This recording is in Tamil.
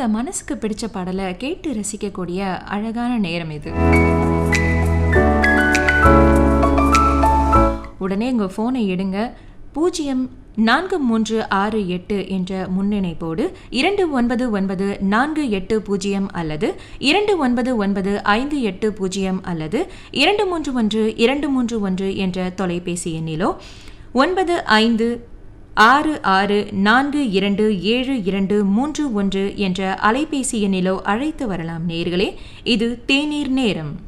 மனசுக்கு பிடிச்ச பாடலை கேட்டு ரசிக்கக்கூடிய அழகான நேரம் இது உடனே உங்கள் ஃபோனை எடுங்க பூஜ்ஜியம் நான்கு மூன்று ஆறு எட்டு என்ற முன்னிணைப்போடு இரண்டு ஒன்பது ஒன்பது நான்கு எட்டு பூஜ்ஜியம் அல்லது இரண்டு ஒன்பது ஒன்பது ஐந்து எட்டு பூஜ்ஜியம் அல்லது இரண்டு மூன்று ஒன்று இரண்டு மூன்று ஒன்று என்ற தொலைபேசி எண்ணிலோ ஒன்பது ஐந்து ஆறு ஆறு நான்கு இரண்டு ஏழு இரண்டு மூன்று ஒன்று என்ற அலைபேசி எண்ணிலோ அழைத்து வரலாம் நேர்களே இது தேநீர் நேரம்